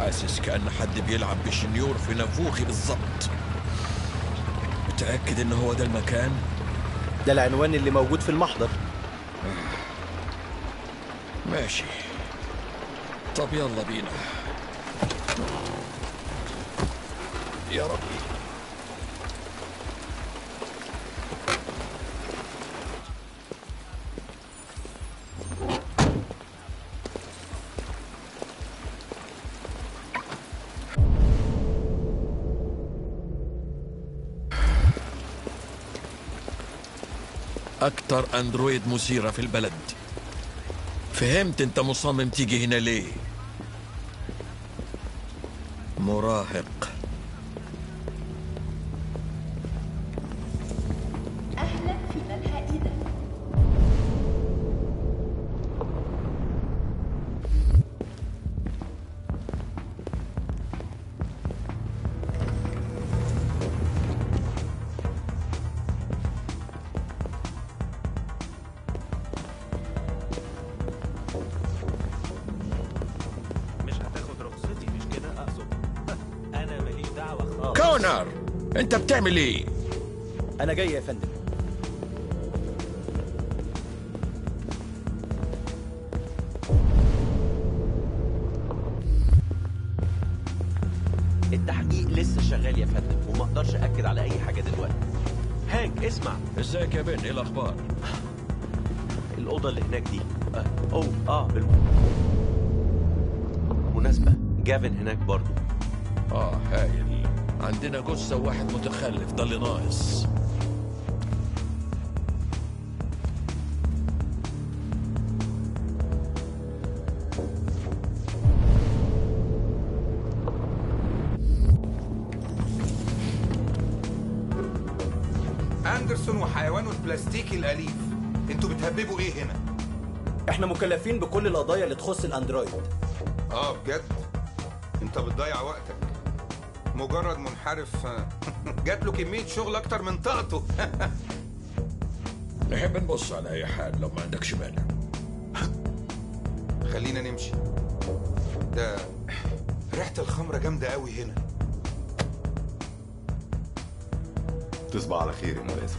حاسس كأن حد بيلعب بشنيور في نافوخي بالظبط متأكد إن هو ده المكان؟ ده العنوان اللي موجود في المحضر ماشي طب يلا بينا يا ربي أكتر أندرويد مثيرة في البلد فهمت أنت مصمم تيجي هنا ليه مراهق أهلا في ملهى إيدن مش هتاخد رخصتي مش كده اقصد انا ماليش دعوه خالص كونر أنت بتعمل إيه؟ انا جاي يا فندم التحقيق لسه شغال يا فندم وما اقدرش اكد على اي حاجه دلوقتي هانك اسمع إزيك يا بن إيه الأخبار؟ الاوضه اللي هناك دي آه، اوه اه بالم... مناسبه جافن هناك برضو آه هايل عندنا جثة وواحد متخلف ده اللي ناقص اندرسون وحيوانه البلاستيكي الاليف انتوا بتهببوا ايه هنا احنا مكلفين بكل القضايا اللي تخص الاندرويد اه بجد انت بتضيع وقتك مجرد منحرف آه، جات له كميه شغل اكتر من طاقته نحب نبص على أي حال لو ما عندكش مانع خلينا نمشي ده ريحه الخمره جامده قوي هنا تصبح على خير يا ملازم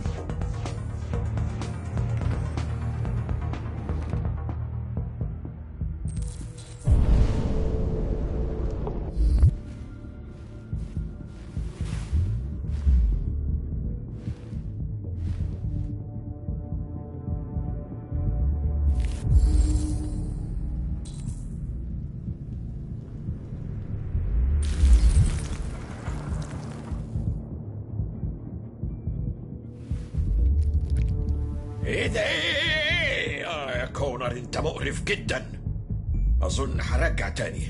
ايه ده ايه آه يا كونر انت مقرف جدا اظن هرجع تاني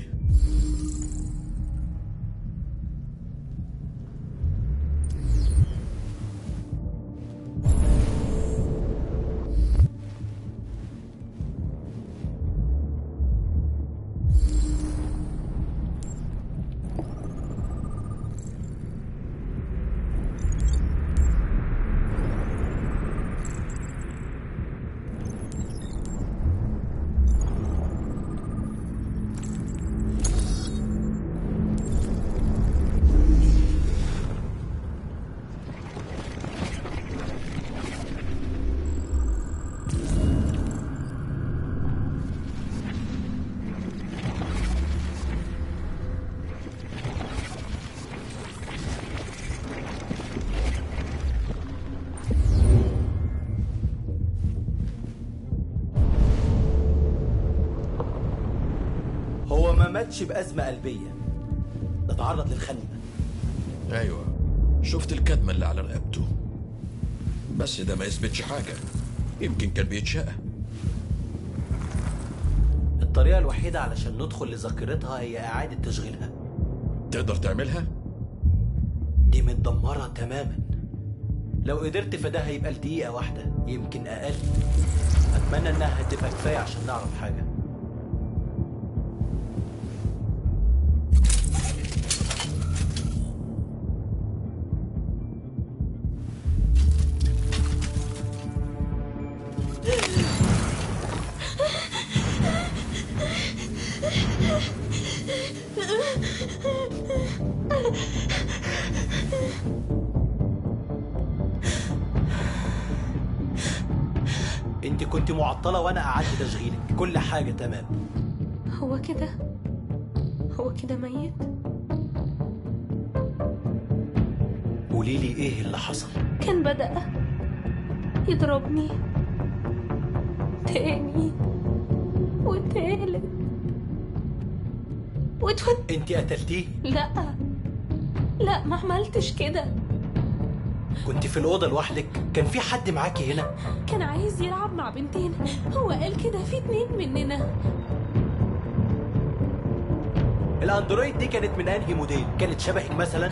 هو ما ماتش بازمه قلبيه ده تعرض للخنقه ايوه شفت الكدمة اللي على رقبته بس ده ما يثبتش حاجة يمكن كان بيتشقى الطريقه الوحيده علشان ندخل لذاكرتها هي اعاده تشغيلها تقدر تعملها؟ دي متدمره تماما لو قدرت فده هيبقى لدقيقه واحده يمكن اقل اتمنى انها هتبقى كفايه عشان نعرف حاجه انت كنت معطله وانا قعدت تشغيلك كل حاجه تمام هو كده هو كده ميت قولي لي ايه اللي حصل كان بدأ يضربني تاني وتالت وتوت انت قتلتيه لا لا ما عملتش كده كنت في الاوضه لوحدك كان في حد معاكي هنا كان عايز يلعب مع بنتين هو قال كده في اتنين مننا الاندرويد دي كانت من انهي موديل كانت شبهك مثلا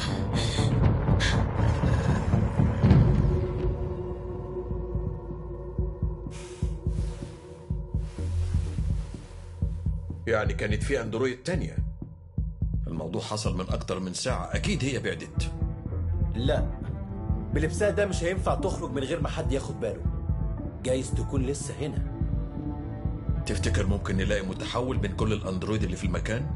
يعني كانت في اندرويد تانية الموضوع حصل من اكتر من ساعة اكيد هي بعدت لا بلبسها ده مش هينفع تخرج من غير ما حد ياخد باله جايز تكون لسه هنا تفتكر ممكن نلاقي متحول بين كل الاندرويد اللي في المكان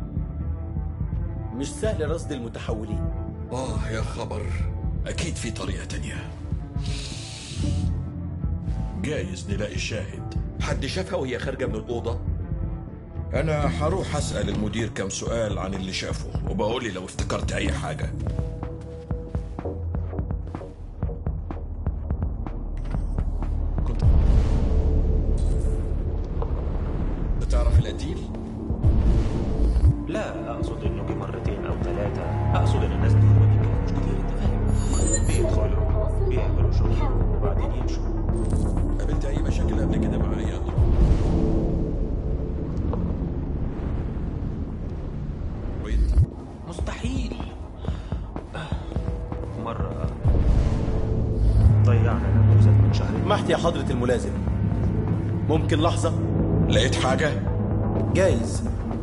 مش سهل رصد المتحولين اه يا خبر اكيد في طريقة تانية جايز نلاقي شاهد حد شافها وهي خارجه من الاوضه انا هروح اسال المدير كم سؤال عن اللي شافه وبقول لي لو افتكرت اي حاجه كنت بتعرف القتيل لا اقصد انه جه مرتين او ثلاثه اقصد ان الناس دول ما بيتكلموش كتير انت فاهم بيدخلوا بيعملوا شغل وبعدين يمشوا قابلت اي مشاكل قبل كده مع اي اندرويد مستحيل مره ضيعنا نموذج من شهرين سمحت يا حضرة الملازم ممكن لحظة لقيت حاجه جايز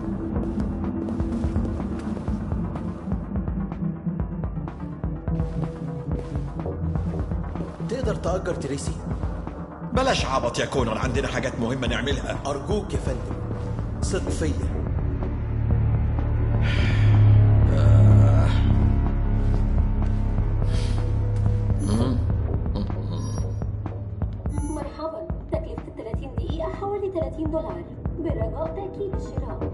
تقدر تأجر تريسي؟ بلاش عبط يا كونر عندنا حاجات مهمه نعملها أرجوك يا فندم ثق فيا مرحبا تكلفة ال 30 دقيقة حوالي 30 دولار بالرجاء تأكيد الشراء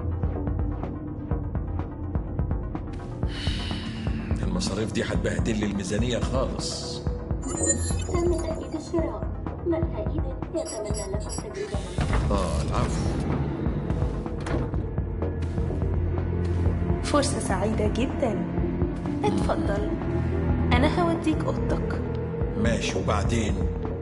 المصاريف دي هتبهدل لي الميزانيه خالص تم تأكيد الشراء ملهى إيدن يتمنى لكم تجربة اه العفو فرصة سعيدة جدا اتفضل أنا هوديك أوضتك ماشي وبعدين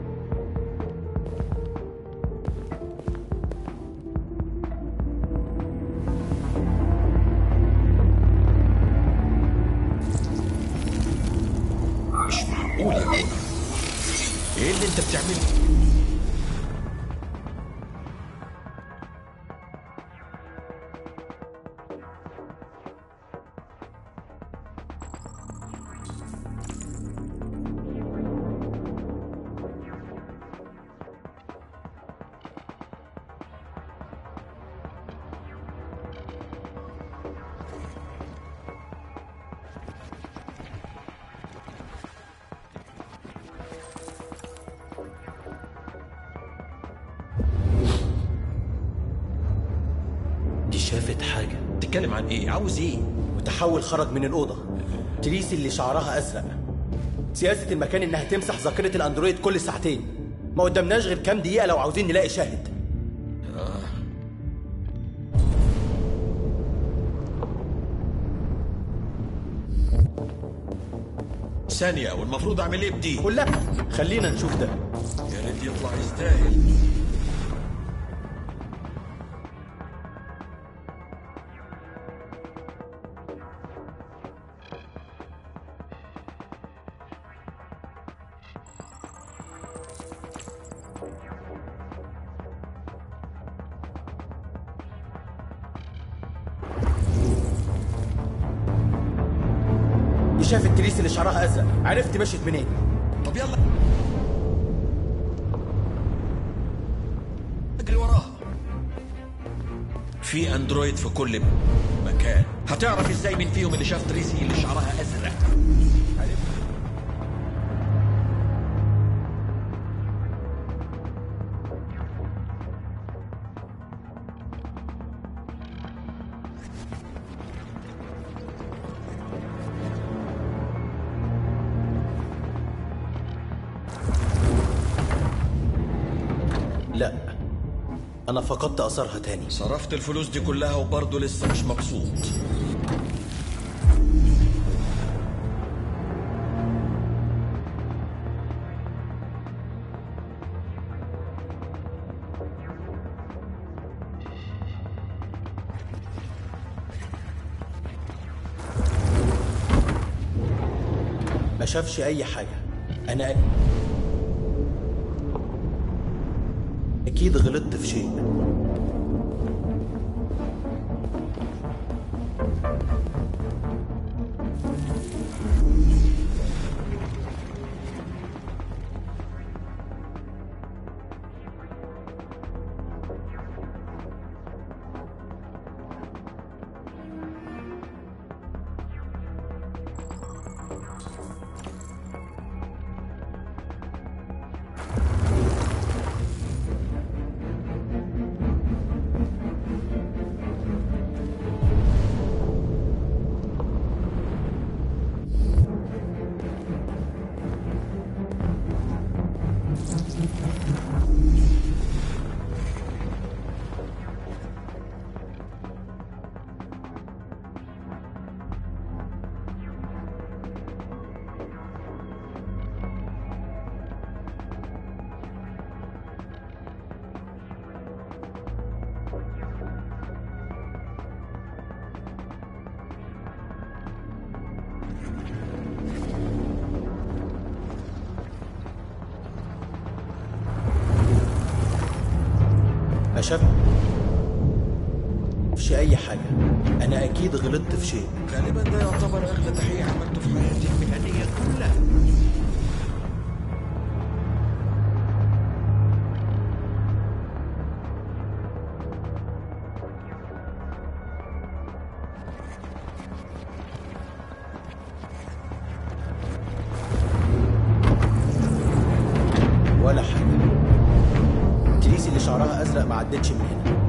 مش معقول يا كونر ايه اللي انت بتعمله دي شافت حاجة تتكلم عن ايه عاوز ايه متحول خرج من الأوضة تريسي اللي شعرها أزرق سياسة المكان إنها تمسح ذاكرة الأندرويد كل ساعتين ما قدامناش غير كام دقيقة لو عاوزين نلاقي شاهد ثانية والمفروض اعمل ايه بدي قول لا خلينا نشوف ده يا ريت يطلع يستاهل دي شافت تريسي اللي شعرها أزرق عرفت مشيت منين طب يلا اجري وراها في اندرويد في كل مكان هتعرف ازاي مين فيهم اللي شاف تريسي اللي شعرها ازرق لا انا فقدت اثرها تاني صرفت الفلوس دي كلها وبرضه لسه مش مبسوط ما شافش اي حاجه انا اكيد غلطت في شيء ما شافش اي حاجه انا اكيد غلطت في شيء غالبا ده يعتبر اغلى تحقيق عملته في حياتي المهنيه كلها ولا حاجه تريسي اللي شعرها ازرق ما عدتش من هنا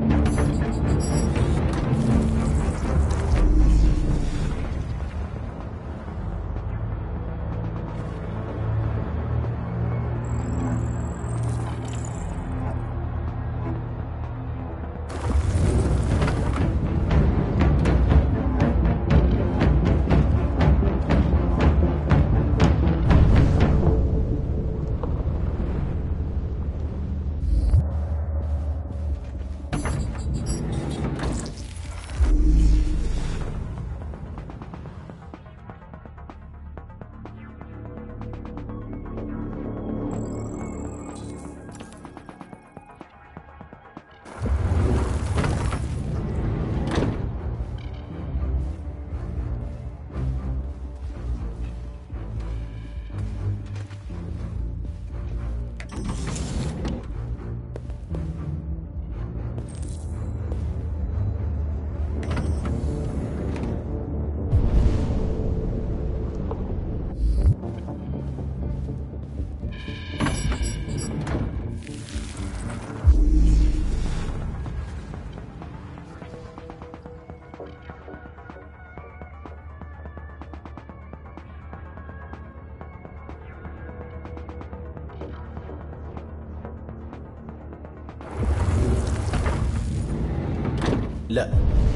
لا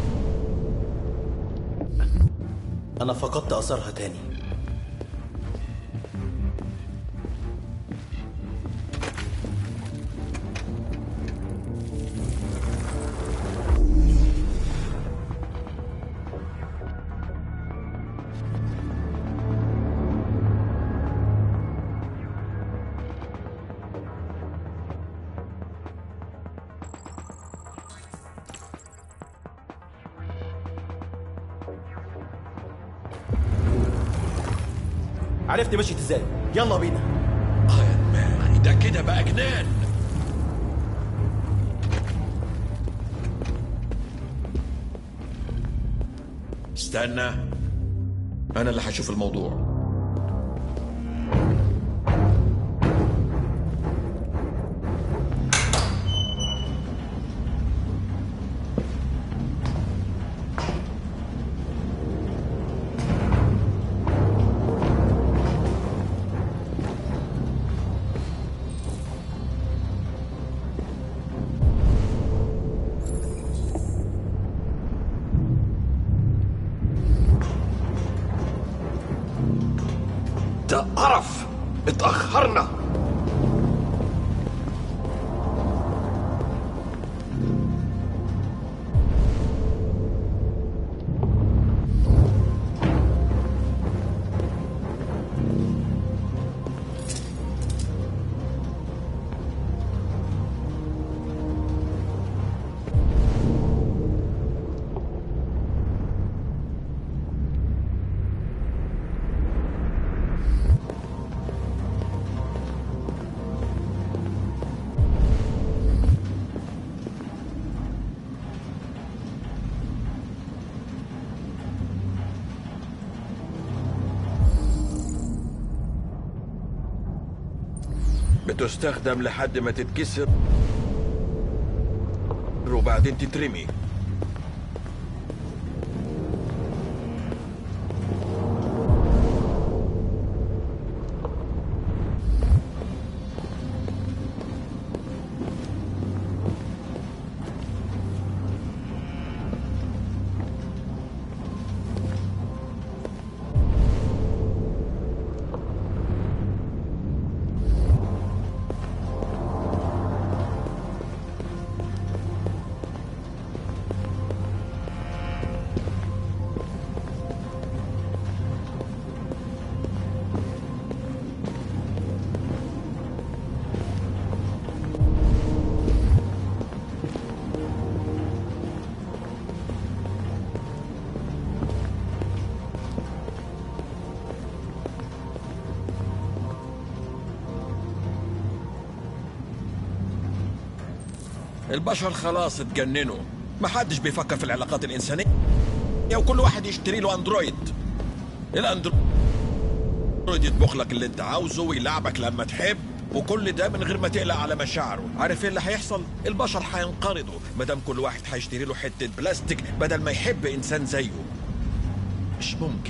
انا فقدت اثرها تاني عرفت مشيت ازاي يلا بينا ايرون مان ده كده بقى جنان استنى انا اللي هشوف الموضوع ده قرف اتأخرنا بتستخدم لحد ما تتكسر وبعدين تترمي البشر خلاص اتجننوا محدش بيفكر في العلاقات الإنسانية وكل واحد يشتري له أندرويد الأندرويد يطبخ لك اللي أنت عاوزه ويلعبك لما تحب وكل ده من غير ما تقلق على مشاعره عارف ايه اللي هيحصل البشر هينقرضوا مادام كل واحد هيشتري له حته بلاستيك بدل ما يحب انسان زيه مش ممكن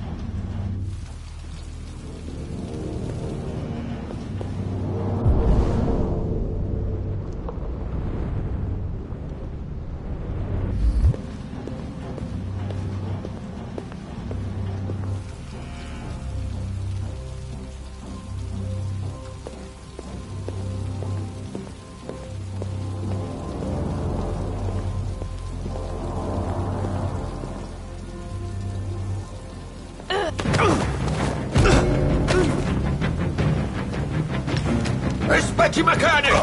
اثبتي مكانك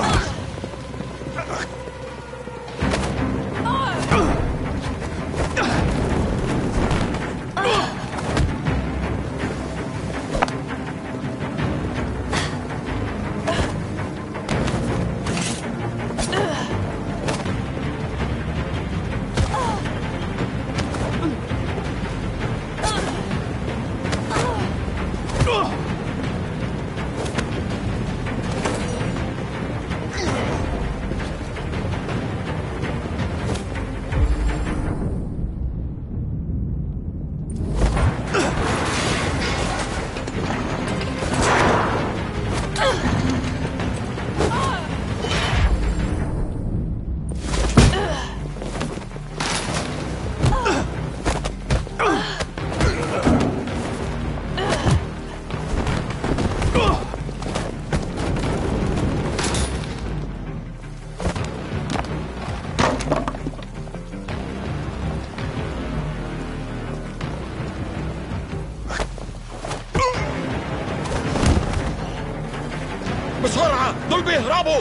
بسرعة دول بيهربوا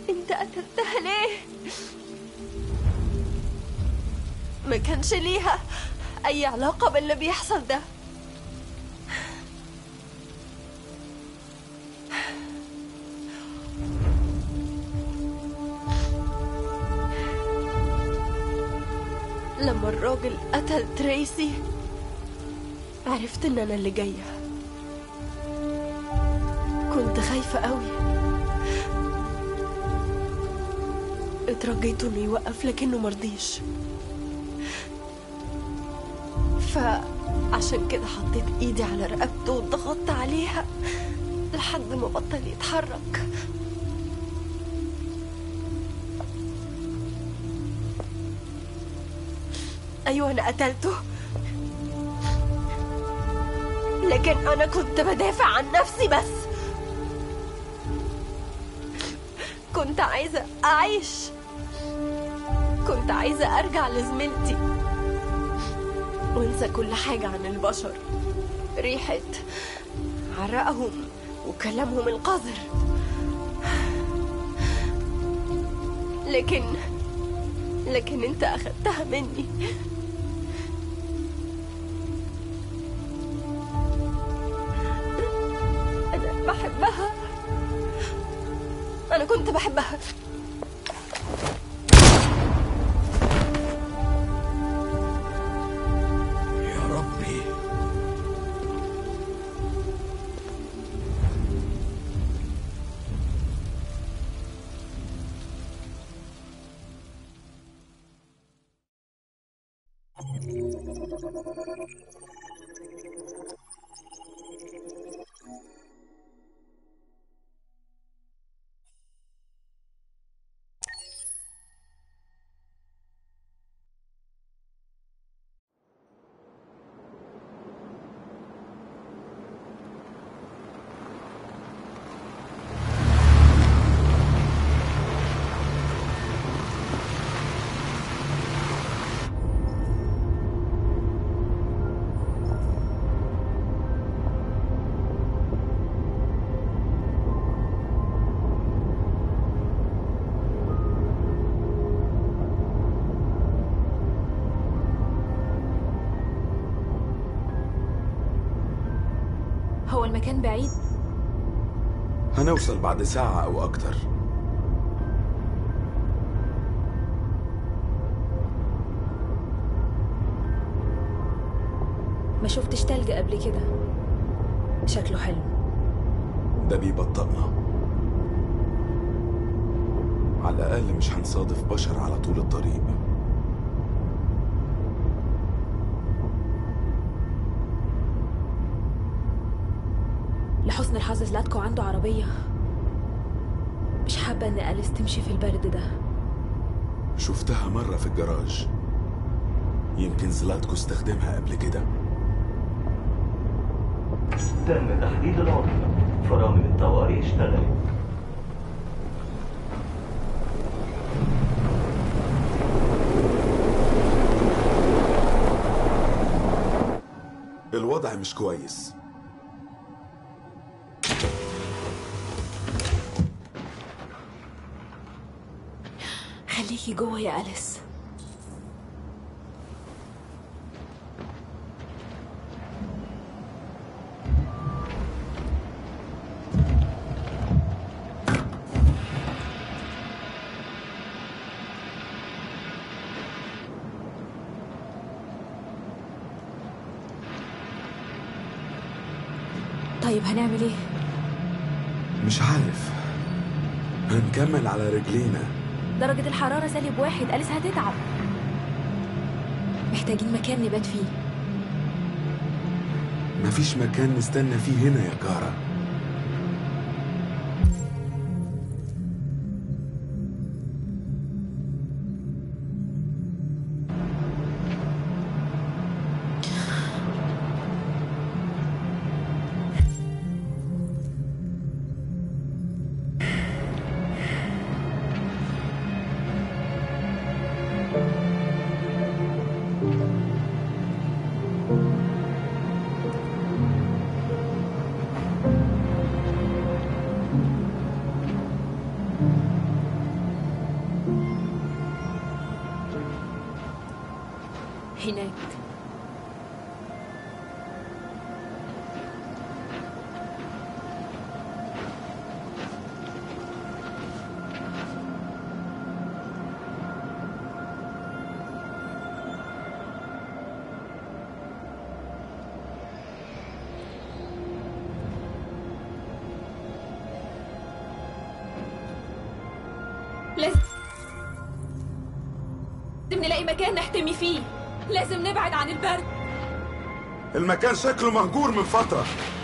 انت قتلتها ليه ما كانش ليها اي علاقة باللي بيحصل ده لما الراجل قتل تريسي عرفت ان انا اللي جايه كنت خايفه قوي اترجيت انه يوقف لكنه مرضيش فعشان كده حطيت ايدي على رقبته وضغطت عليها لحد ما بطل يتحرك ايوه انا قتلته لكن انا كنت بدافع عن نفسي بس كنت عايزه اعيش كنت عايزه ارجع لزميلتي وانسى كل حاجه عن البشر ريحه عرقهم وكلامهم القذر لكن لكن انت اخدتها مني انا بحبها انا كنت بحبها يا ربي هو المكان بعيد هنوصل بعد ساعة أو أكتر ما شفتش تلج قبل كده شكله حلو ده بيبطئنا على الأقل مش هنصادف بشر على طول الطريق لحسن الحظ زلاتكو عنده عربية مش حابة ان أليس تمشي في البرد ده شفتها مرة في الجراج يمكن زلاتكو استخدمها قبل كده تم تحديد العطلة فرامل الطوارئ اشتغلت الوضع مش كويس خليكي جوه يا أليس طيب هنعمل ايه؟ مش عارف هنكمل على رجلينا درجة الحرارة سالب واحد أليس هتتعب محتاجين مكان نبات فيه مفيش مكان نستنى فيه هنا يا كارا هناك لازم نلاقي مكان نحتمي فيه لازم نبعد عن البرد المكان شكله مهجور من فترة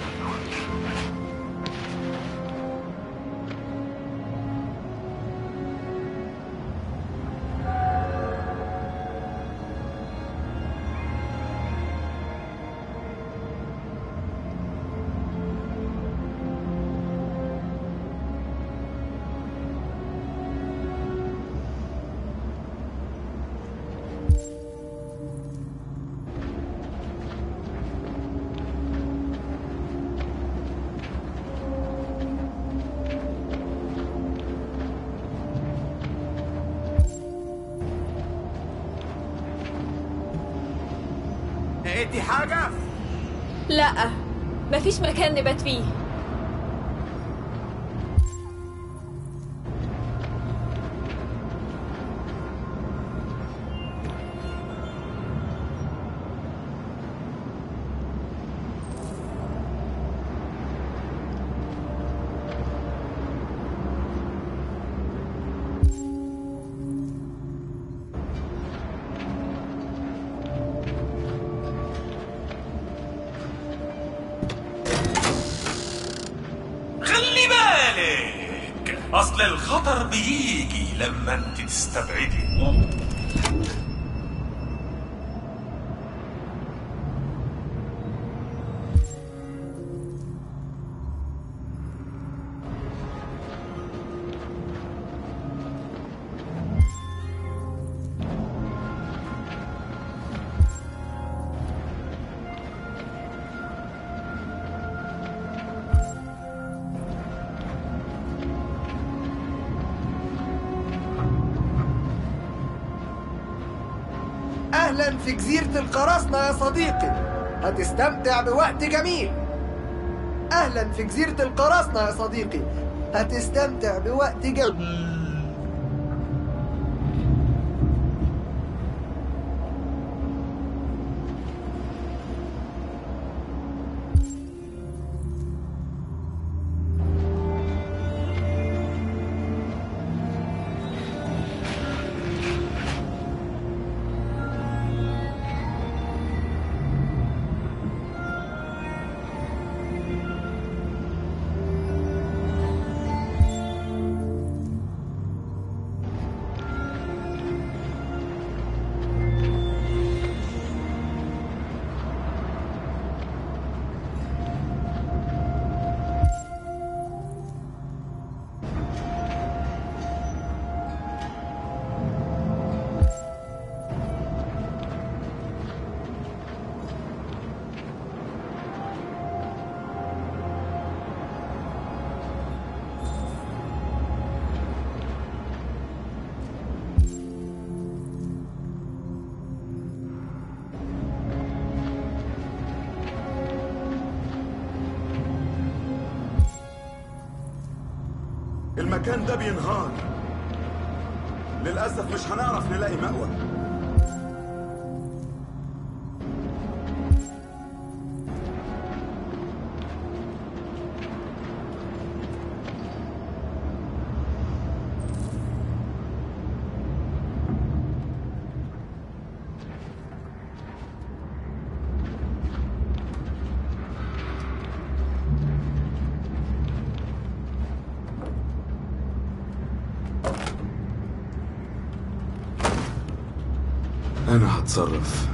لقيتي حاجة؟ لا مفيش مكان نبات فيه خلي بالك اصل الخطر بيجي لما انت تستبعدي أهلا في جزيرة القراصنة يا صديقي هتستمتع بوقت جميل أهلا في جزيرة القراصنة يا صديقي هتستمتع بوقت جميل المكان ده بينهار للأسف مش هنعرف نلاقي مأوى أنا هتصرف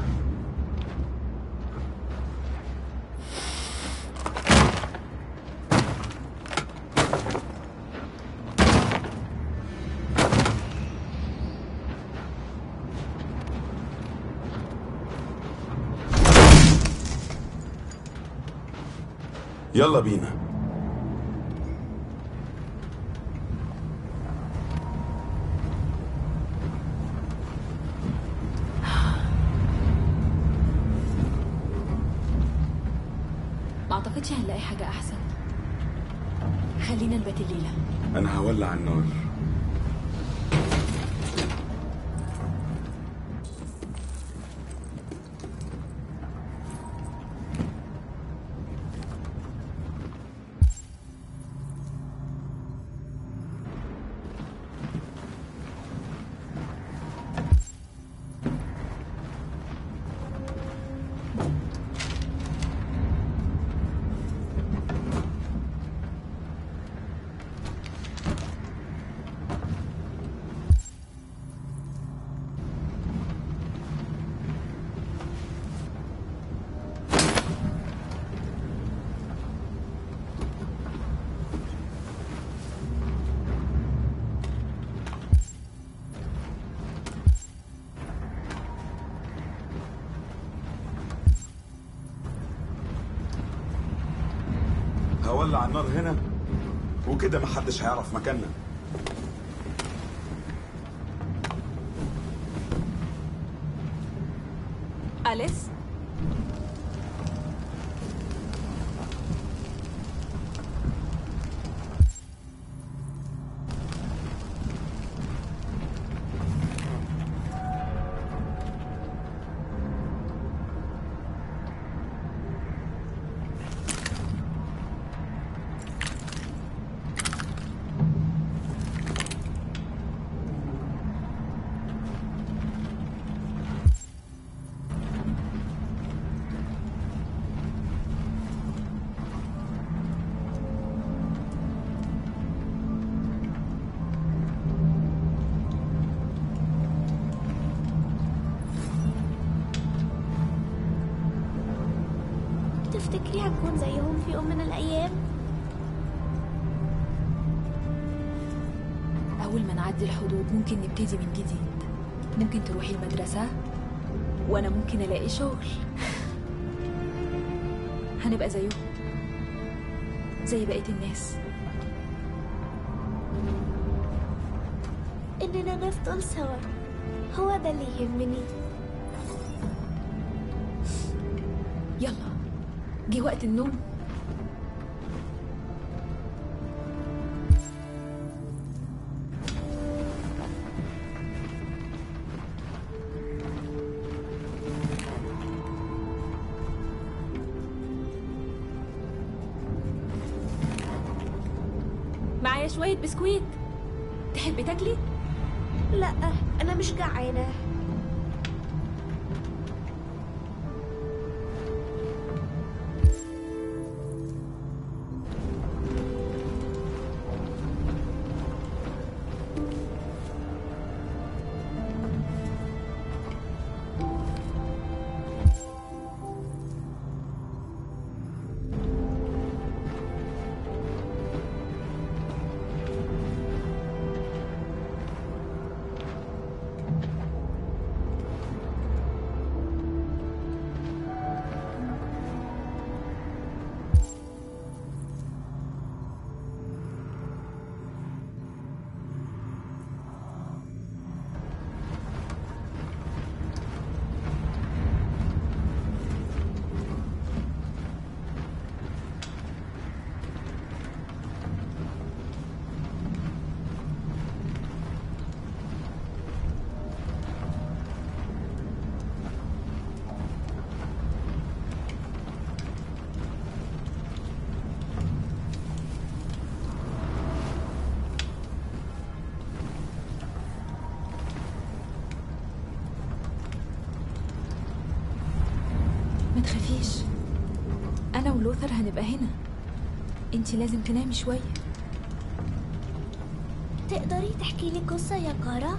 يلا بينا تعتقدش هنلاقي حاجة أحسن خلينا نبات الليلة انا هولع النار هولع النار هنا وكده محدش هيعرف مكاننا أليس تفتكري هنكون زيهم في يوم من الأيام؟ أول ما نعدي الحدود ممكن نبتدي من جديد ممكن تروحي المدرسة وأنا ممكن ألاقي شغل هنبقى زيهم زي بقية الناس إننا نفضل سوا هو ده اللي يهمني يلا جه وقت النوم معايا شوية بسكويت تحبي تاكلي؟ لا أنا مش جعانة ما تخافيش أنا ولوثر هنبقى هنا انتي لازم تنامي شوية تقدري تحكي لي قصة يا كارا؟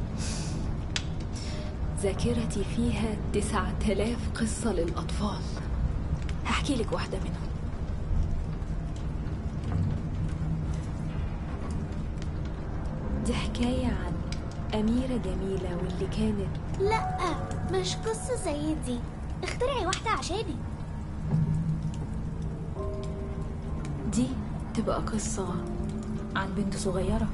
ذاكرتي فيها تسعة آلاف قصة للأطفال هحكي لك واحدة منهم دي حكاية عن أميرة جميلة واللي كانت لا مش قصة زي دي اخترعي واحدة عشاني دي تبقى قصة عن بنت صغيرة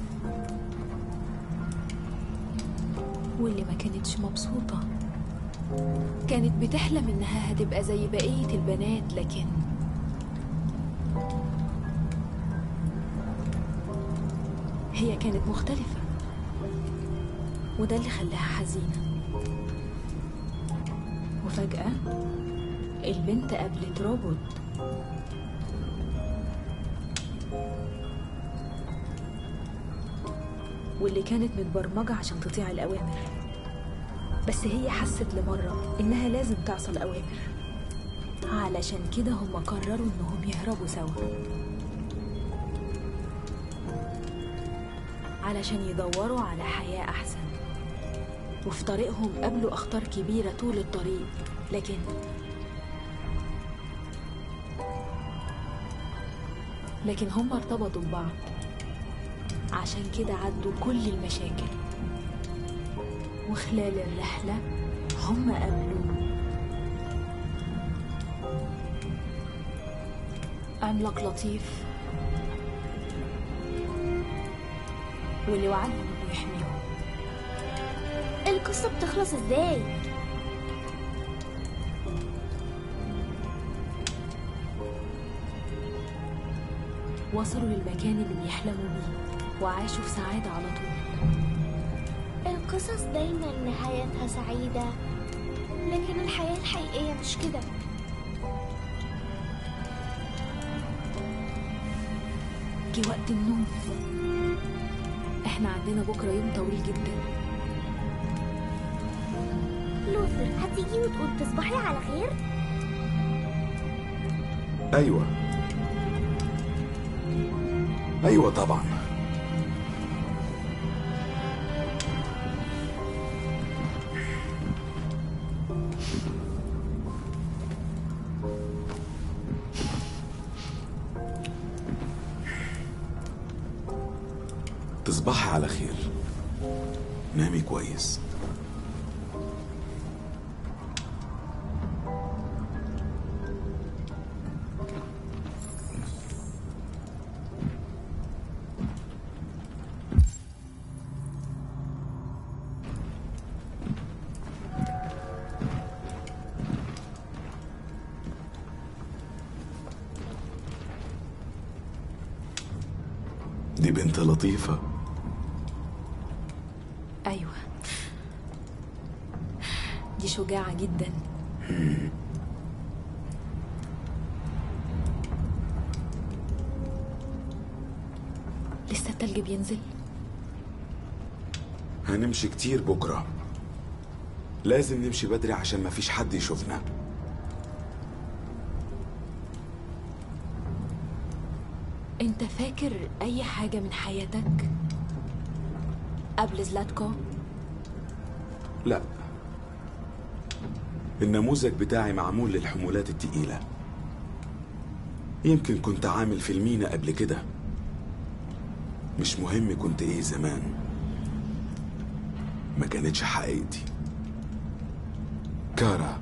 واللي ما كانتش مبسوطة كانت بتحلم إنها هتبقى زي بقية البنات لكن هي كانت مختلفة وده اللي خلاها حزينة وفجأة البنت قابلت روبوت واللي كانت متبرمجة عشان تطيع الأوامر بس هي حست لمرة إنها لازم تعصى الأوامر علشان كده هم قرروا إنهم يهربوا سوا علشان يدوروا على حياة أحسن وفي طريقهم قابلوا أخطار كبيرة طول الطريق لكن لكن هم ارتبطوا ببعض عشان كده عدوا كل المشاكل وخلال الرحلة هم قابلوا عملاق لطيف واللي وعدهم انه يحميهم القصة بتخلص ازاي؟ وصلوا للمكان اللي بيحلموا بيه وعاشوا في سعادة على طول القصص دايما نهايتها سعيدة لكن الحياة الحقيقية مش كده جه وقت النوم احنا عندنا بكرة يوم طويل جدا لوثر هتيجي وتقول تصبحي على خير؟ ايوه ايوه طبعا تصبحي على خير نامي كويس دي بنت لطيفة أيوة دي شجاعة جدا لسه التلج بينزل هنمشي كتير بكرة لازم نمشي بدري عشان مفيش حد يشوفنا انت فاكر اي حاجة من حياتك قبل زلاتكو لا النموذج بتاعي معمول للحمولات التقيلة يمكن كنت عامل في المينا قبل كده مش مهم كنت ايه زمان ما كانتش حقيقتي كارا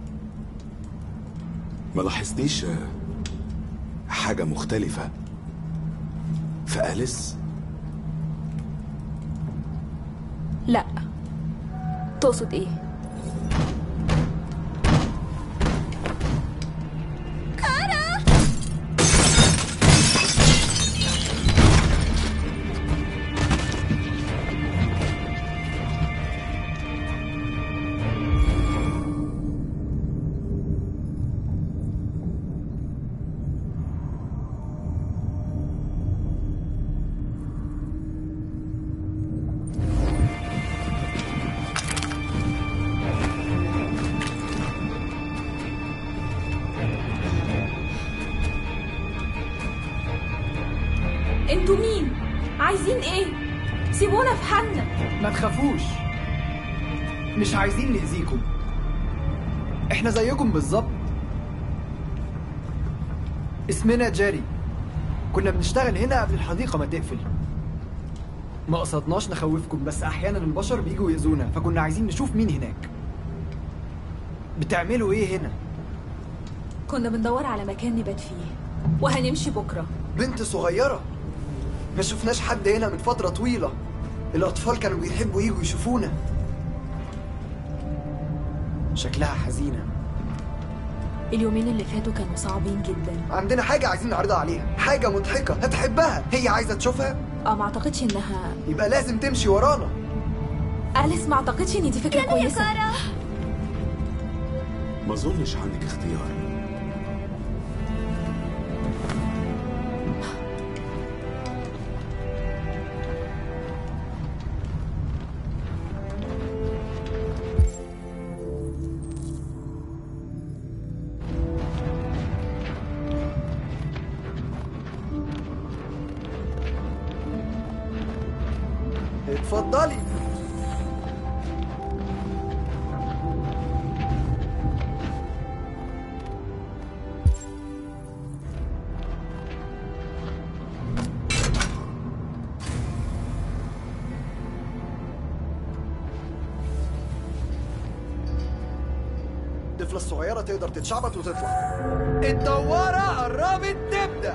ما لاحظتيش آه، حاجة مختلفة في أليس لا تقصد ايه كارا انتوا مين عايزين ايه سيبونا في حالنا ما تخافوش مش عايزين نأذيكم احنا زيكم بالظبط اسمنا جاري كنا بنشتغل هنا قبل الحديقة ما تقفل ما قصدناش نخوفكم بس احيانا البشر بيجوا يأذونا فكنا عايزين نشوف مين هناك بتعملوا ايه هنا كنا بندور على مكان نبات فيه وهنمشي بكرة بنت صغيرة ما شفناش حد هنا من فترة طويلة الأطفال كانوا بيحبوا يجوا يشوفونا شكلها حزينة اليومين اللي فاتوا كانوا صعبين جدا عندنا حاجة عايزين نعرضها عليها حاجة مضحكة هتحبها هي عايزة تشوفها اه ما اعتقدش انها يبقى لازم تمشي ورانا أليس ما اعتقدش ان دي فكرة كويسة ما اظنش عندك اختيار اتفضلي الطفلة الصغيرة تقدر تتشعبط وتطلع الدوارة قربت تبدأ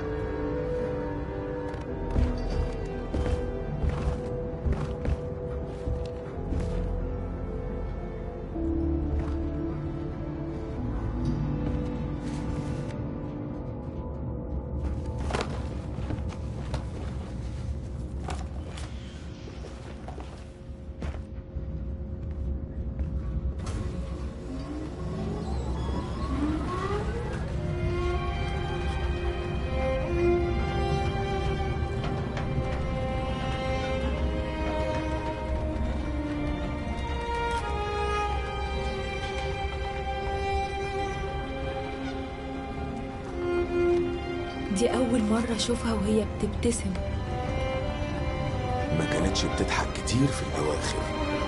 دي أول مرة أشوفها وهي بتبتسم ما كانتش بتضحك كتير في الأواخر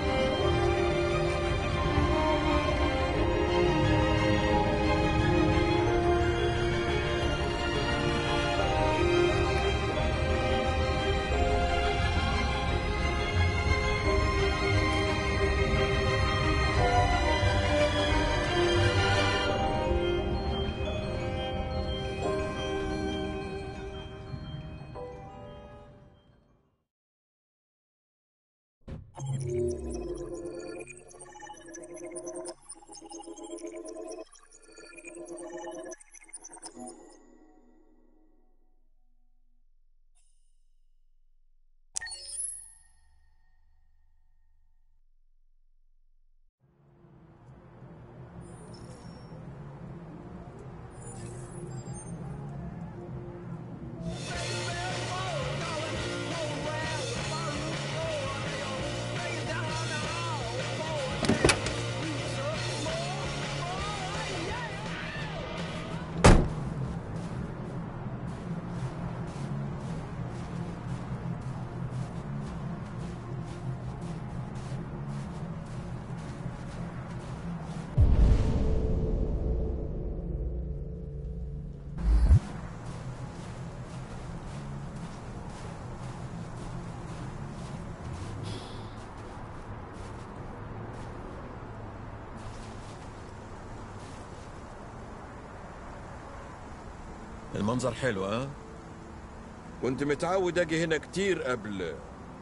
المنظر حلو ها كنت متعود اجي هنا كتير قبل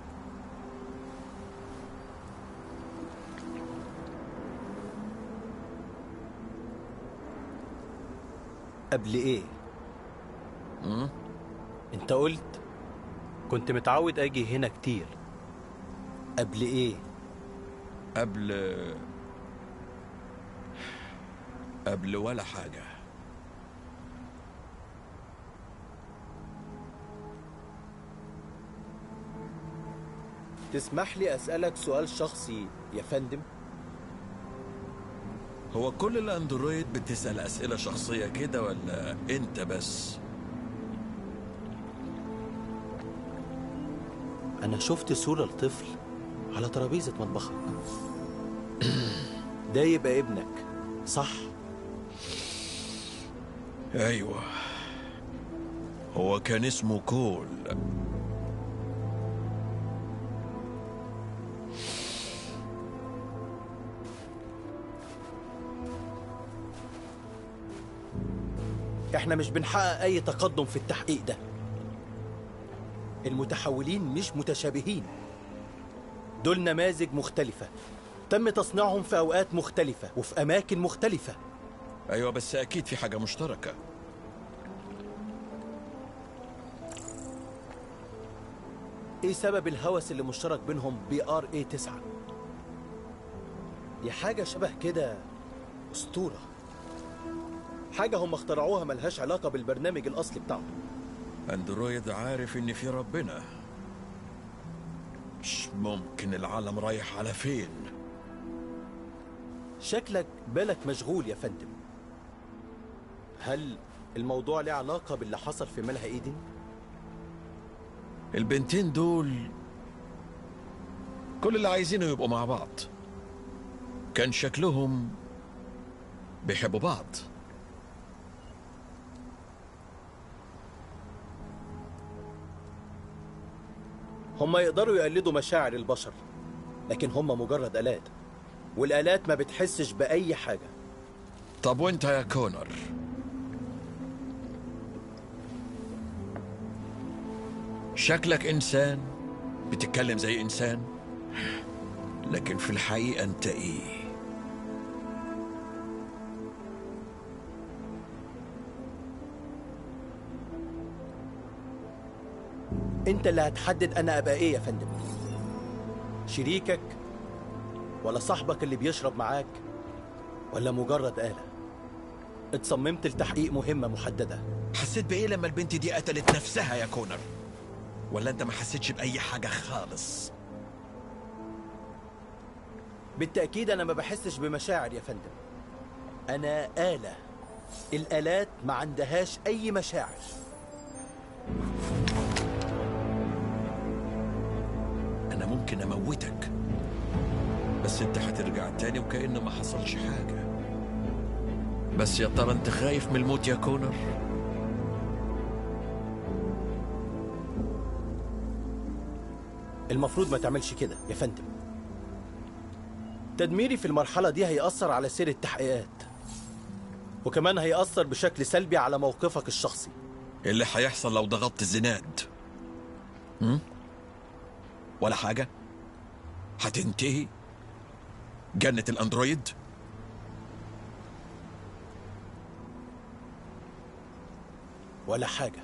قبل ايه؟ مم؟ انت قلت كنت متعود اجي هنا كتير قبل ايه؟ قبل قبل ولا حاجة تسمح لي اسألك سؤال شخصي يا فندم؟ هو كل الاندرويد بتسأل أسئلة شخصية كده ولا انت بس انا شفت صورة لطفل على ترابيزة مطبخك ده يبقى ابنك صح؟ ايوه هو كان اسمه كول احنا مش بنحقق اي تقدم في التحقيق ده المتحولين مش متشابهين دول نماذج مختلفة تم تصنيعهم في أوقات مختلفة وفي أماكن مختلفة ايوه بس اكيد في حاجه مشتركه إيه سبب الهوس اللي مشترك بينهم بي ار اي 9 دي حاجة شبه كده أسطورة حاجة هم اخترعوها ملهاش علاقة بالبرنامج الأصلي بتاعهم اندرويد عارف ان في ربنا مش ممكن العالم رايح على فين شكلك بالك مشغول يا فندم هل الموضوع له علاقة باللي حصل في ملهى إيدن؟ البنتين دول كل اللي عايزينه يبقوا مع بعض كان شكلهم بيحبوا بعض هم يقدروا يقلدوا مشاعر البشر لكن هم مجرد آلات والآلات ما بتحسش بأي حاجة طب وانت يا كونر شكلك انسان بتتكلم زي انسان لكن في الحقيقه انت ايه انت اللي هتحدد انا ابقى ايه يا فندم شريكك ولا صاحبك اللي بيشرب معاك ولا مجرد آلة اتصممت لتحقيق مهمة محددة حسيت بايه لما البنت دي قتلت نفسها يا كونر ولا انت ما حسيتش باي حاجه خالص بالتأكيد أنا ما بحسش بمشاعر يا فندم أنا آلة الآلات ما عندهاش أي مشاعر انا ممكن اموتك بس انت هترجع تاني وكأن ما حصلش حاجه بس يا ترى انت خايف من الموت يا كونر المفروض ما تعملش كده يا فندم تدميري في المرحلة دي هيأثر على سير التحقيقات وكمان هيأثر بشكل سلبي على موقفك الشخصي اللي هيحصل لو ضغطت الزناد هم؟ ولا حاجة هتنتهي جنة الأندرويد ولا حاجة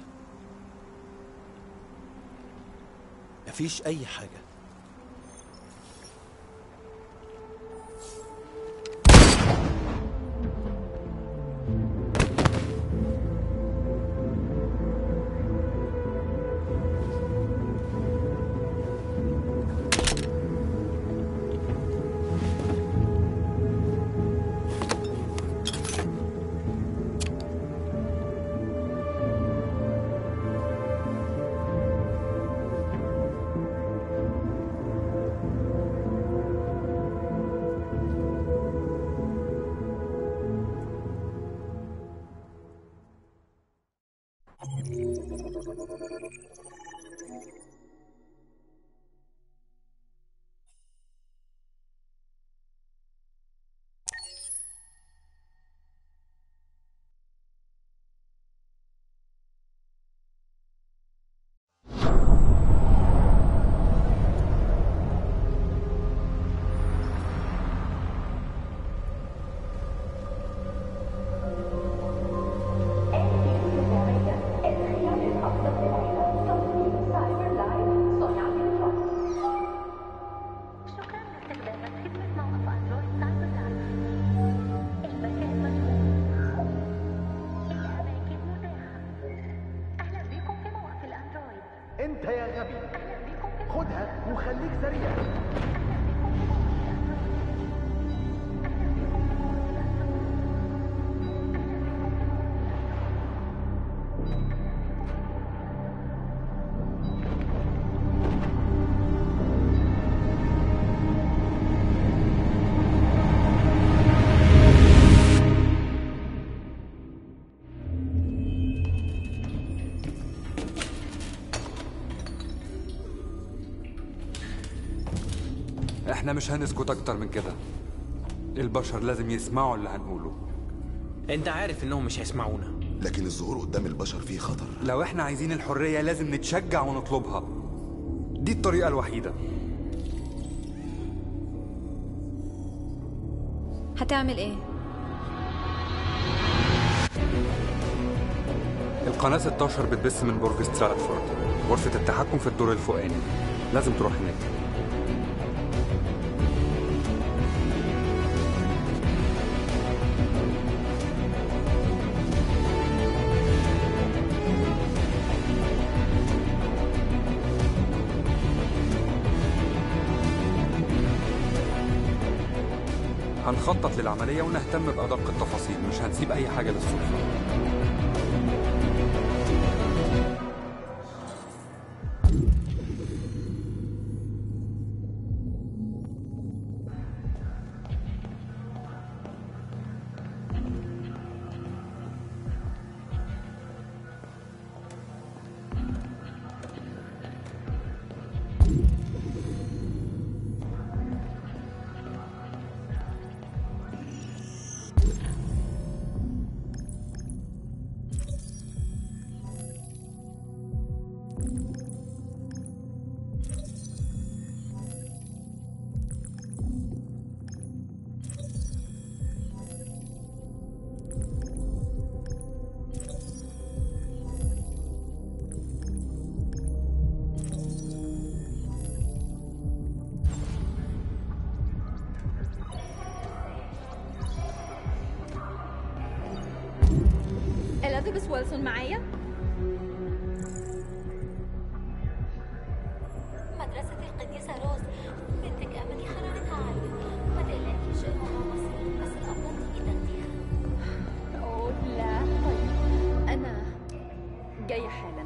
مفيش أي حاجة انت يا غبي خدها وخليك سريع احنا مش هنسكت اكتر من كده البشر لازم يسمعوا اللي هنقوله انت عارف انهم مش هيسمعونا لكن الظهور قدام البشر فيه خطر لو احنا عايزين الحرية لازم نتشجع ونطلبها دي الطريقة الوحيدة هتعمل ايه؟ القناة 16 بتبث من برج ستراتفورد غرفة التحكم في الدور الفوقاني لازم تروح هناك هنخطط للعملية ونهتم بأدق التفاصيل مش هنسيب أي حاجة للصدفة اليزابيث ويلسون معايا مدرسة القديسة روز بنتك أملي حرارتها عالية ما تقلقيش الموضوع بسيط بس الأفضل تيجي تاخديها اوه لا طيب انا جايه حالا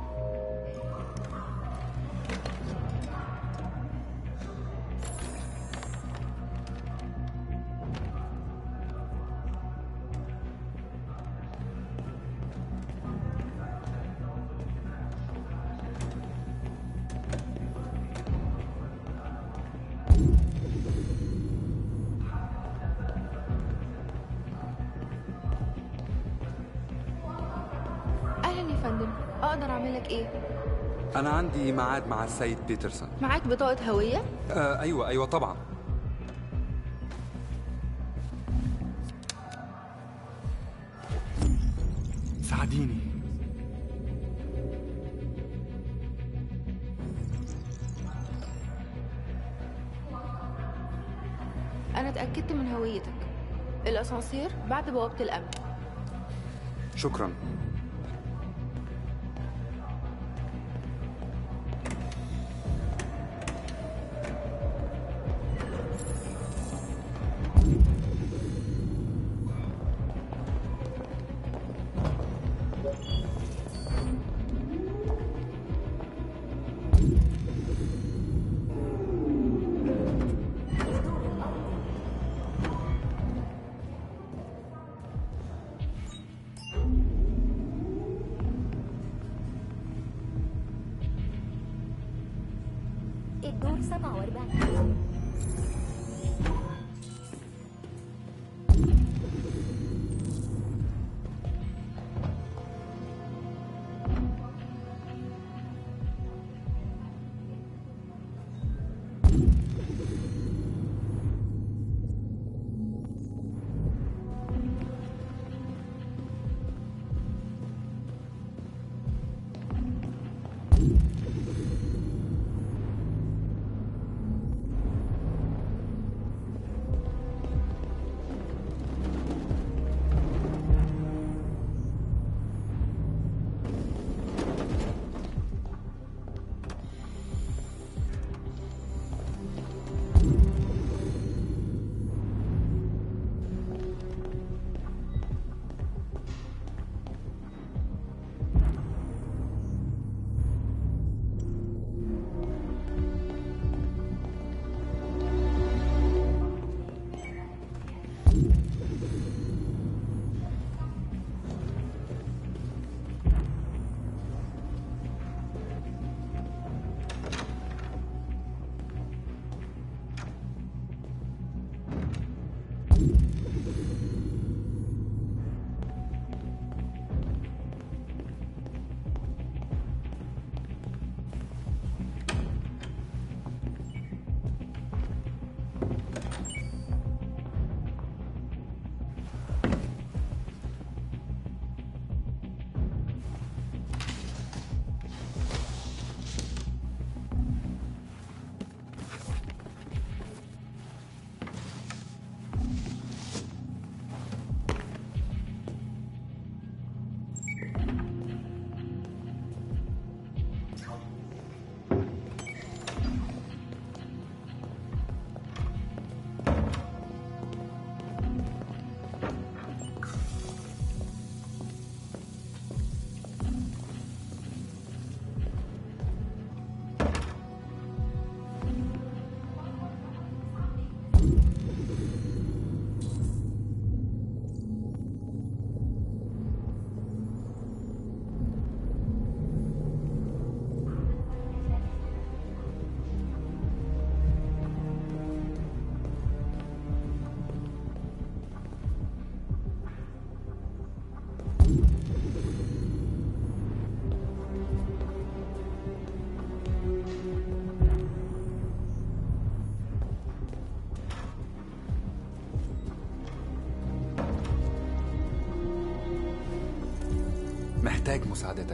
اهلا يا فندم اقدر اعمل لك ايه أنا عندي ميعاد مع السيد بيترسون معاك بطاقه هويه آه أيوة أيوة طبعا ساعديني انا اتاكدت من هويتك الاسانسير بعد بوابه الامن شكرا الدور 47 محتاج مساعدتك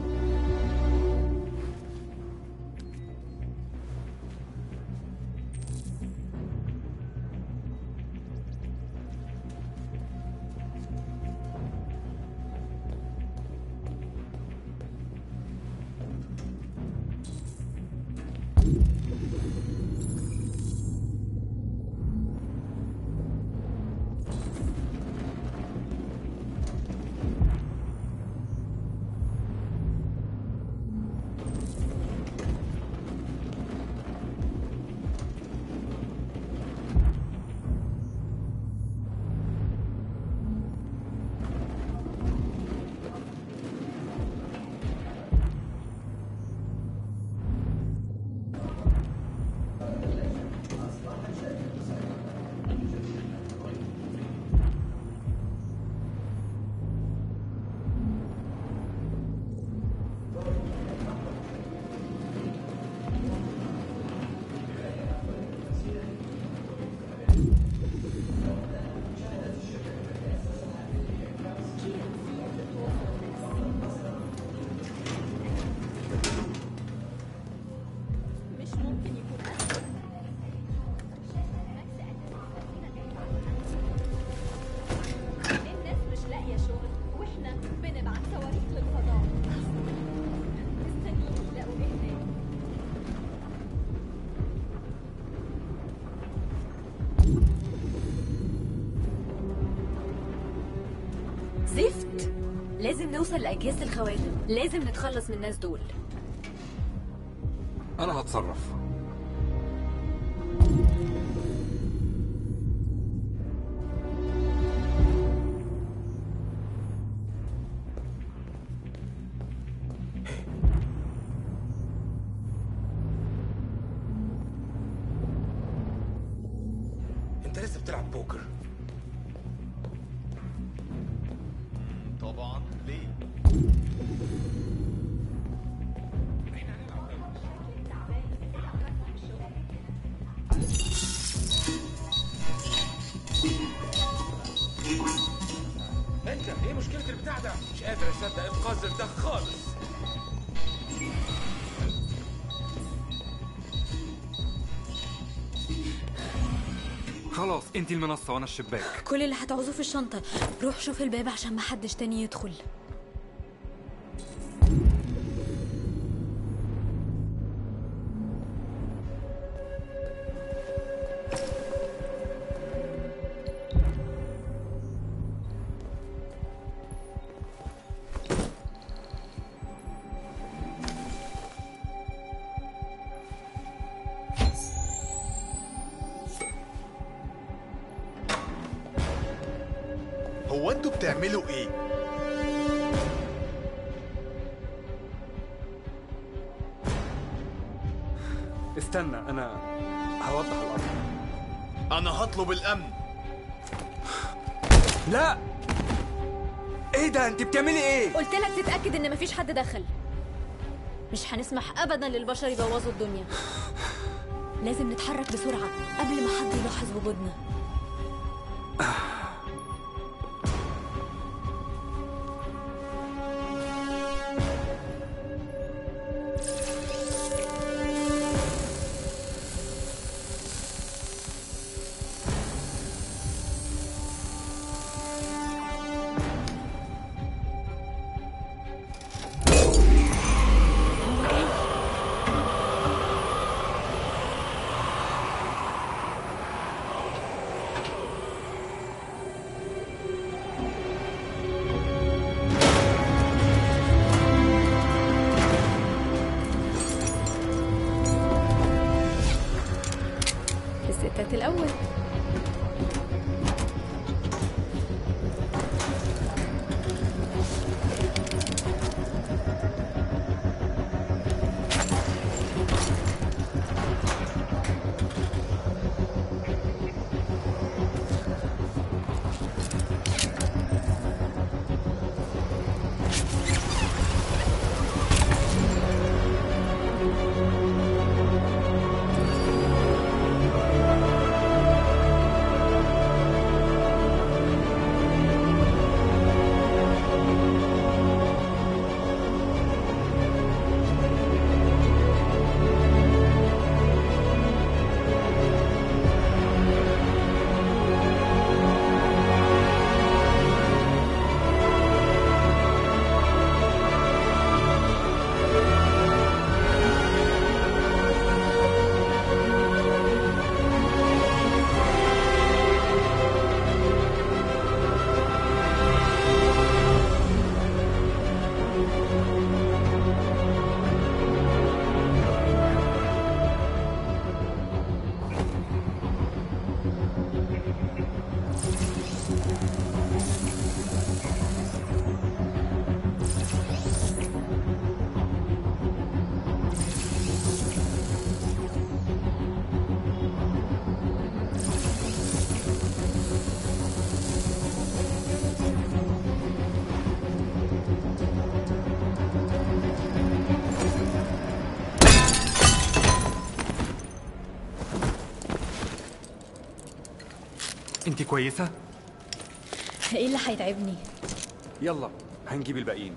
مش ممكن يكون أسهل الناس مش لاقية شغل واحنا بنبعت صواريخ للفضاء مستنيين يلاقوا ايه هناك زفت لازم نوصل لأجهزة الخواتم لازم نتخلص من الناس دول انا هتصرف انت لسه بتلعب بوكر طبعا ليه؟ انت ايه مشكلة البتاع ده؟ مش قادر اصدق القذر ده خالص خلاص انت المنصة وانا الشباك كل اللي هتعوزوه في الشنطة روح شوف الباب عشان محدش تاني يدخل هو انتوا بتعملوا ايه؟ استنى انا هوضح الامر انا هطلب الامن لا ايه ده انت بتعملي ايه قلت لك تتأكد ان مفيش حد دخل مش هنسمح ابدا للبشر يبوظوا الدنيا لازم نتحرك بسرعة قبل ما حد يلاحظ وجودنا انت كويسة؟ ايه اللي هيتعبني يلا هنجيب الباقيين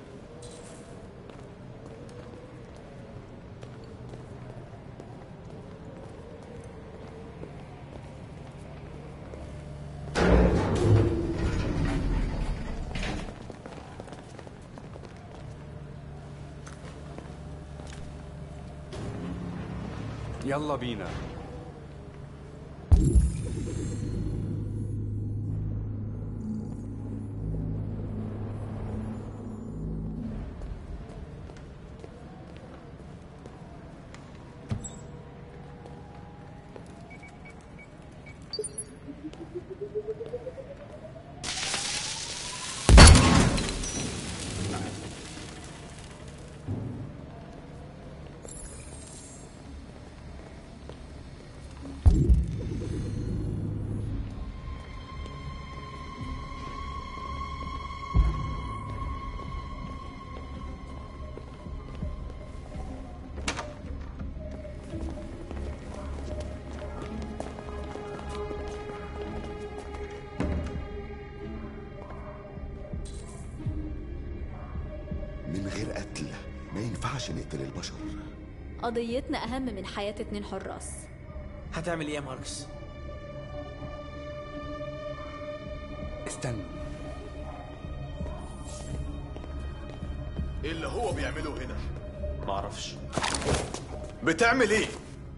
يلا بينا من غير قتل ما ينفعش نقتل البشر قضيتنا اهم من حياة اتنين حراس هتعمل ايه يا ماركس استنى ايه اللي هو بيعمله هنا معرفش بتعمل ايه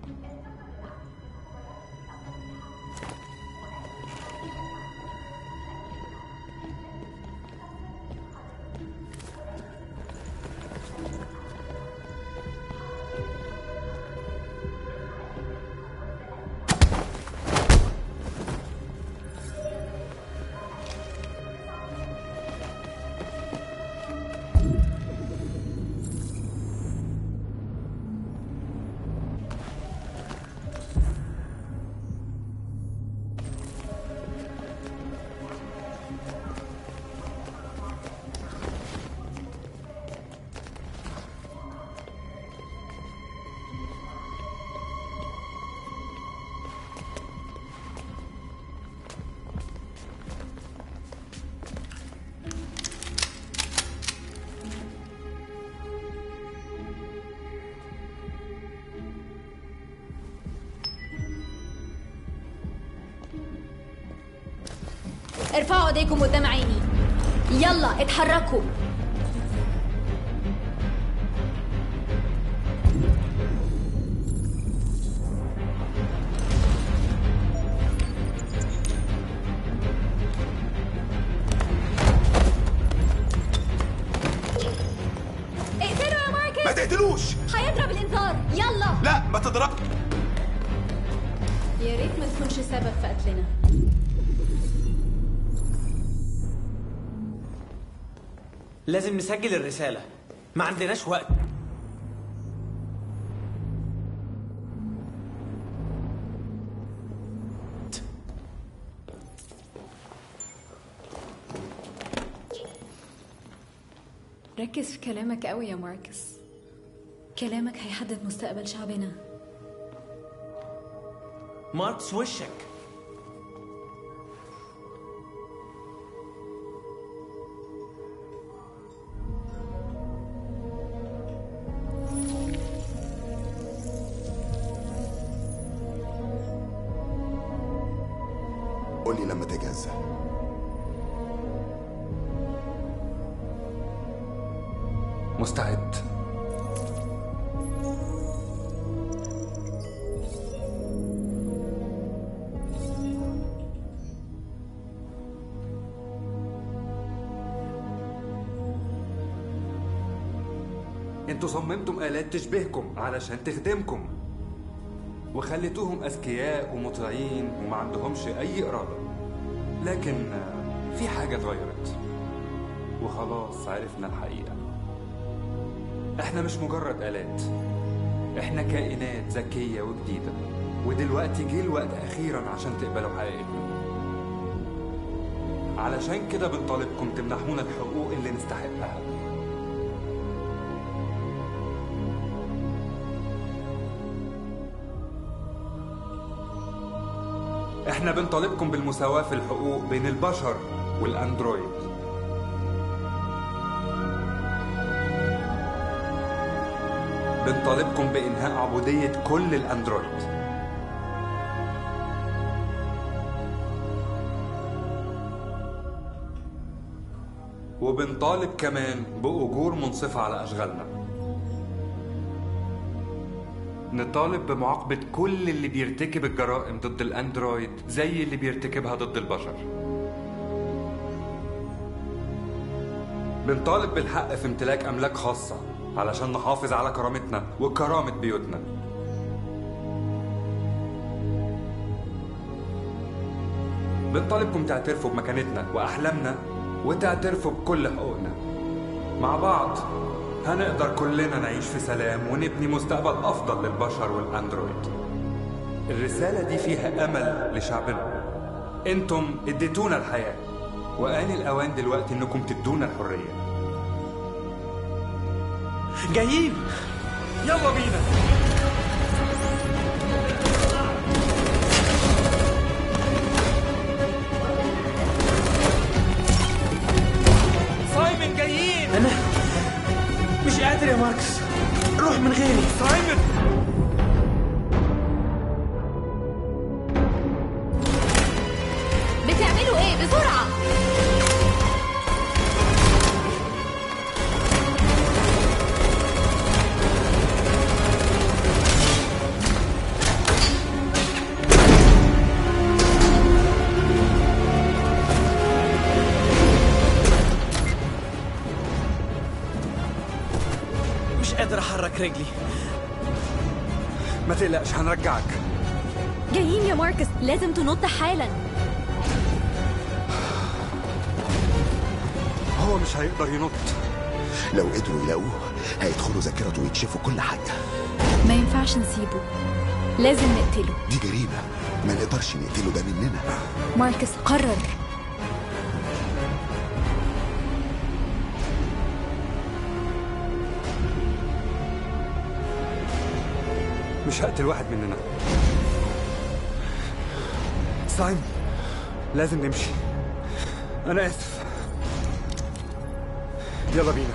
ارفعوا ايديكم قدام عيني يلا اتحركوا اقتلوا يا ماركس ما تقتلوش هيضرب الانذار يلا لا ما تضرب يا ريت ما تكونش سبب في قتلنا لازم نسجل الرسالة ما عندناش وقت ركز في كلامك قوي يا ماركس كلامك هيحدد مستقبل شعبنا ماركس وشك قول لي لما تجهز مستعد انتوا صممتم آلات تشبهكم علشان تخدمكم وخليتوهم أذكياء ومطيعين وما عندهمش أي إرادة لكن آه، في حاجة اتغيرت وخلاص عرفنا الحقيقة احنا مش مجرد آلات احنا كائنات ذكية وجديدة ودلوقتي جه الوقت أخيرا عشان تقبلوا حقيقتنا علشان كده بنطالبكم تمنحونا الحقوق اللي نستحقها احنا بنطالبكم بالمساواة في الحقوق بين البشر والاندرويد بنطالبكم بإنهاء عبودية كل الأندرويد وبنطالب كمان بأجور منصفة على أشغالنا نطالب بمعاقبة كل اللي بيرتكب الجرائم ضد الأندرويد زي اللي بيرتكبها ضد البشر بنطالب بالحق في امتلاك أملاك خاصة علشان نحافظ على كرامتنا وكرامة بيوتنا بنطالبكم تعترفوا بمكانتنا وأحلامنا وتعترفوا بكل حقوقنا مع بعض هنقدر كلنا نعيش في سلام ونبني مستقبل أفضل للبشر والأندرويد الرسالة دي فيها أمل لشعبنا انتم اديتونا الحياة وآن الأوان دلوقتي انكم تدونا الحرية جايين يلا بينا سايمون جايين انا مش قادر يا ماركس روح من غيري سايمون بتعملوا ايه بسرعة مش قادر احرك رجلي ما تقلقش هنرجعك جايين يا ماركس لازم تنط حالا هو مش هيقدر ينط لو قدروا يلاقوه هيدخلوا ذاكرته ويكشفوا كل حاجة ما ينفعش نسيبه لازم نقتله دي جريمة ما نقدرش نقتله ده مننا ماركس قرر مش هقتل واحد مننا سايمون لازم نمشي انا اسف يلا بينا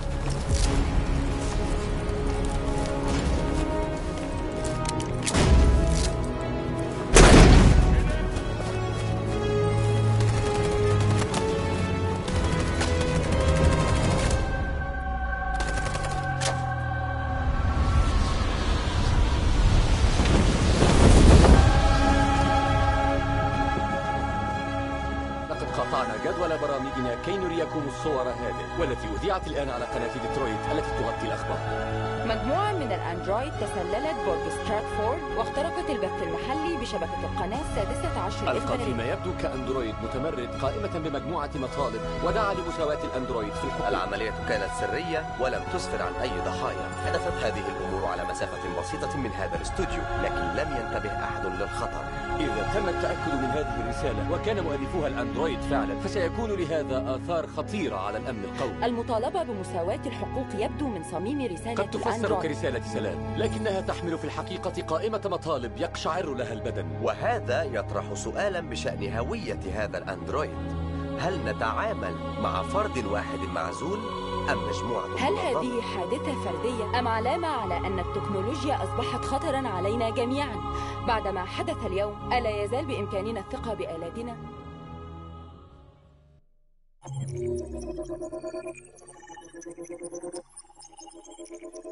لقد قاطعنا جدول برامجنا كي نريكم الصور هذه والتي أذيعت الآن على قناة ديترويت التي تغطي الأخبار مجموعة من الأندرويد تسللت برج ستراتفورد واخترقت البث المحلي بشبكة القناة السادسة عشر ألقى إذن فيما يبدو كأندرويد متمرد قائمة بمجموعة مطالب ودعا لمساواة الأندرويد في الحكم العملية كانت سرية ولم تسفر عن أي ضحايا حدثت هذه الأمور على مسافة بسيطة من هذا الاستوديو لكن لم ينتبه أحد للخطر إذا تم التأكد من هذه الرسالة وكان مؤلفوها الأندرويد فعلا فسيكون لهذا آثار خطيرة على الأمن القومي المطالبة بمساواة الحقوق يبدو من صميم رسالة قد تفسر الأندرويد كرسالة سلام لكنها تحمل في الحقيقة قائمة مطالب يقشعر لها البدن وهذا يطرح سؤالا بشأن هوية هذا الأندرويد هل نتعامل مع فرد واحد معزول أم مجموعة هل منظمة؟ هذه حادثة فردية أم علامة على أن التكنولوجيا أصبحت خطرا علينا جميعا بعدما حدث اليوم ألا يزال بإمكاننا الثقة بآلاتنا؟ Thank you.